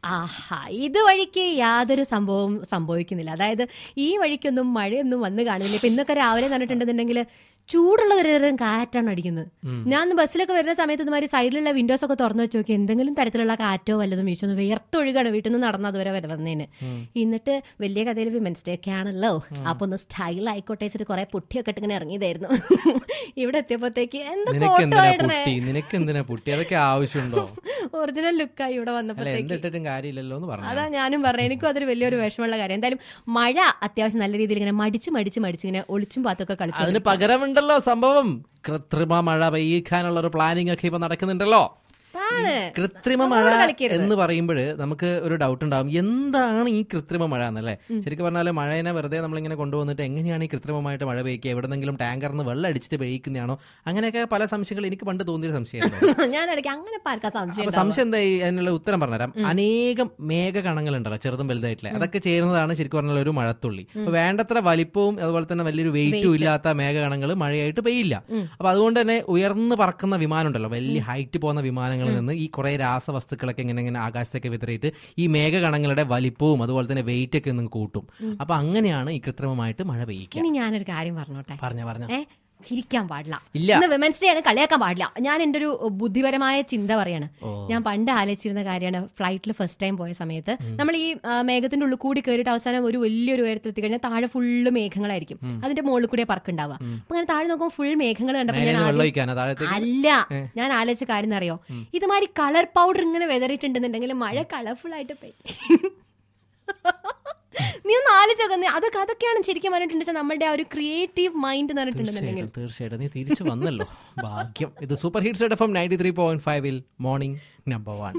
ആഹാ ഇത് വഴിക്ക് യാതൊരു സംഭവവും സംഭവിക്കുന്നില്ല അതായത് ഈ വഴിക്കൊന്നും മഴയൊന്നും വന്ന് കാണുന്നില്ല ഇപ്പൊ ഇന്നൊക്കെ രാവിലെ കണ്ടിട്ടുണ്ടെന്നുണ്ടെങ്കിൽ ചൂടുള്ള തരം കാറ്റാണ് അടിക്കുന്നത് ഞാൻ ഒന്ന് ബസ്സിലൊക്കെ വരുന്ന സമയത്ത് ഇതുമാതിരി സൈഡിലുള്ള വിൻഡോസ് ഒക്കെ തുറന്നു വെച്ച് നോക്കി എന്തെങ്കിലും തരത്തിലുള്ള കാറ്റോ വല്ലതും വീശൊന്ന് വിയർത്തൊഴുകാണ് വീട്ടിൽ നിന്ന് നടന്ന് അതുവരെ വരെ വന്നതിന് എന്നിട്ട് വലിയ കഥയിൽ വിമൻസ് ഡേ ഒക്കെ ആണല്ലോ അപ്പൊ ഒന്ന് സ്റ്റൈൽ ആയിക്കോട്ടെ വെച്ചിട്ട് കുറെ പുട്ടിയൊക്കെ ഇട്ട് ഇങ്ങനെ ഇറങ്ങിയതായിരുന്നു ഇവിടെ എത്തിയപ്പോഴത്തേക്ക് എന്താ നിനക്ക് കോട്ടോ എന്തിനാ ഇടണേ പുട്ടി നിനക്ക് എന്തിനാ പുട്ടി അതൊക്കെ ആവശ്യമുണ്ടോ ഒറിജിനൽ ലുക്കായി ഇവിടെ അല്ല വന്നപ്പോഴത്തേക്ക് എന്തിട്ടിട്ടും കാര്യമില്ലല്ലോ എന്ന് പറഞ്ഞു അതാ ഞാനും പറഞ്ഞു എനിക്കും അതൊരു വലിയൊരു വിഷമമുള്ള കാര്യം എന്തായാലും മഴ അത്യാവശ്യം നല്ല രീതിയിൽ ഇങ്ങനെ മടിച്ച് മടിച്ച് മടിച്ച് ഇങ്ങനെ ഒളിച്ചും പാത്തൊക്കെ കളിച്ചു അതിന് പകരമുണ്ടല്ലോ സംഭവം കൃത്രിമ മഴ പെയ്യിക്കാനുള്ള ഒരു പ്ലാനിങ് ഒക്കെ ഇപ്പൊ നടക്കുന്നുണ്ടല്ലോ ആണ് കൃത്രിമ മഴ നമ്മളോട് കളിക്കരുത്. എന്ന് പറയുമ്പോൾ നമുക്ക് ഒരു ഡൗട്ട് ഉണ്ടാവും എന്താണ് ഈ കൃത്രിമ മഴ എന്നല്ലേ ശരിക്കും പറഞ്ഞാൽ മഴേനെ വെറുതെ നമ്മളിങ്ങനെ കൊണ്ടുവന്നിട്ട് എങ്ങനെയാണ് ഈ കൃത്രിമമായിട്ട് മഴ പെയ്ക്കുക എവിടെന്നെങ്കിലും ടാങ്കറിന്ന് വെള്ളം അടിച്ചിട്ട് പെയ്യിക്കുന്നതാണോ അങ്ങനെയൊക്കെ പല സംശയങ്ങൾ എനിക്ക് പണ്ട് തോന്നിയ സംശയമായിരുന്നു ഞാൻ ഇടയ്ക്ക് അങ്ങനെ പാർക്കാൻ സംശയം അപ്പൊ സംശയം എന്താ ഈ അതിനുള്ള ഉത്തരം പറഞ്ഞുതരാം അനേകം മേഘകണങ്ങൾ ഉണ്ടല്ലോ ചെറുതും വലുതായിട്ടുള്ള അതൊക്കെ ചേരുന്നതാണ് ശരിക്കും പറഞ്ഞാൽ ഒരു മഴത്തുള്ളി അപ്പൊ വേണ്ടത്ര വലിപ്പവും അതുപോലെ തന്നെ വലിയൊരു വെയിറ്റും ഇല്ലാത്ത മേഘകണങ്ങൾ മഴയായിട്ട് പെയ്യില്ല അപ്പൊ അതുകൊണ്ട് തന്നെ ഉയർന്ന് പറക്കുന്ന വിമാനം ഉണ്ടല്ലോ വലിയ ഹൈറ്റ് പോകുന്ന വിമാനങ്ങളിൽ നിന്ന് ഈ കുറെ രാസവസ്തുക്കളൊക്കെ ഇങ്ങനെ ഇങ്ങനെ ആകാശത്തേക്ക് വിതറിയിട്ട് ഈ മേഘകണങ്ങളുടെ വലിപ്പവും അതുപോലെ തന്നെ വെയിറ്റ് ഒക്കെ ഒന്ന് കൂട്ടും അപ്പൊ അങ്ങനെയാണ് ഈ കൃത്രിമമായിട്ട് മഴ പെയ്യിക്കുക ഇനി ഞാനൊരു കാര്യം പറഞ്ഞോട്ടെ പറഞ്ഞ പറഞ്ഞ ഏ ചിരിക്കാൻ പാടില്ല ഇല്ല. ഇന്ന് വിമൻസ് ഡേ ആണ് കളിയാക്കാൻ പാടില്ല ഞാൻ എൻ്റെ ഒരു ബുദ്ധിപരമായ ചിന്ത പറയാണ് ഞാൻ പണ്ട് ആലോചിച്ചിരുന്ന കാര്യമാണ് ഫ്ലൈറ്റിൽ ഫസ്റ്റ് ടൈം പോയ സമയത്ത് നമ്മൾ ഈ ആ, മേഘത്തിന്റെ ഉള്ളിൽ കൂടി കയറിയിട്ട് അവസാനം ഒരു വലിയൊരു ഉയരത്തിലെത്തി കഴിഞ്ഞാൽ താഴെ ഫുള്ള് മേഘങ്ങളായിരിക്കും അതിന്റെ മുകളിൽ കൂടിയേ പറക്കുണ്ടാവുക അപ്പൊ അങ്ങനെ താഴെ നോക്കുമ്പോൾ ഫുൾ മേഘങ്ങൾ കണ്ടപ്പോൾ ഞാൻ മേലെ വെള്ളം ആദ്യം- ഒഴിക്കാനാ താഴത്തേക്ക് അല്ല ഞാൻ ആലോചിച്ച കാര്യം എന്നറിയോ ഇതുമാതിരി കളർ പൗഡർ ഇങ്ങനെ വെതറിയിട്ടുണ്ടെന്നുണ്ടെങ്കിൽ മഴ കളർഫുൾ ആയിട്ട് പെയ്യും നീ ഒന്ന് ആലോചിച്ചോക്കെ അതൊക്കെ അതൊക്കെയാണ് ശരിക്കും പറഞ്ഞിട്ടുണ്ടെങ്കിൽ നമ്മളുടെ ആ ഒരു ക്രിയേറ്റീവ് മൈൻഡ് എന്ന് പറഞ്ഞിട്ടുണ്ടെന്നുണ്ടെങ്കിൽ തീർച്ചയായിട്ടും തീർച്ചയായിട്ടും നീ തിരിച്ചു വന്നല്ലോ ഭാഗ്യം ഇത് super hits F M ninety three point ഫൈവിൽ മോർണിംഗ് നമ്പർ വൺ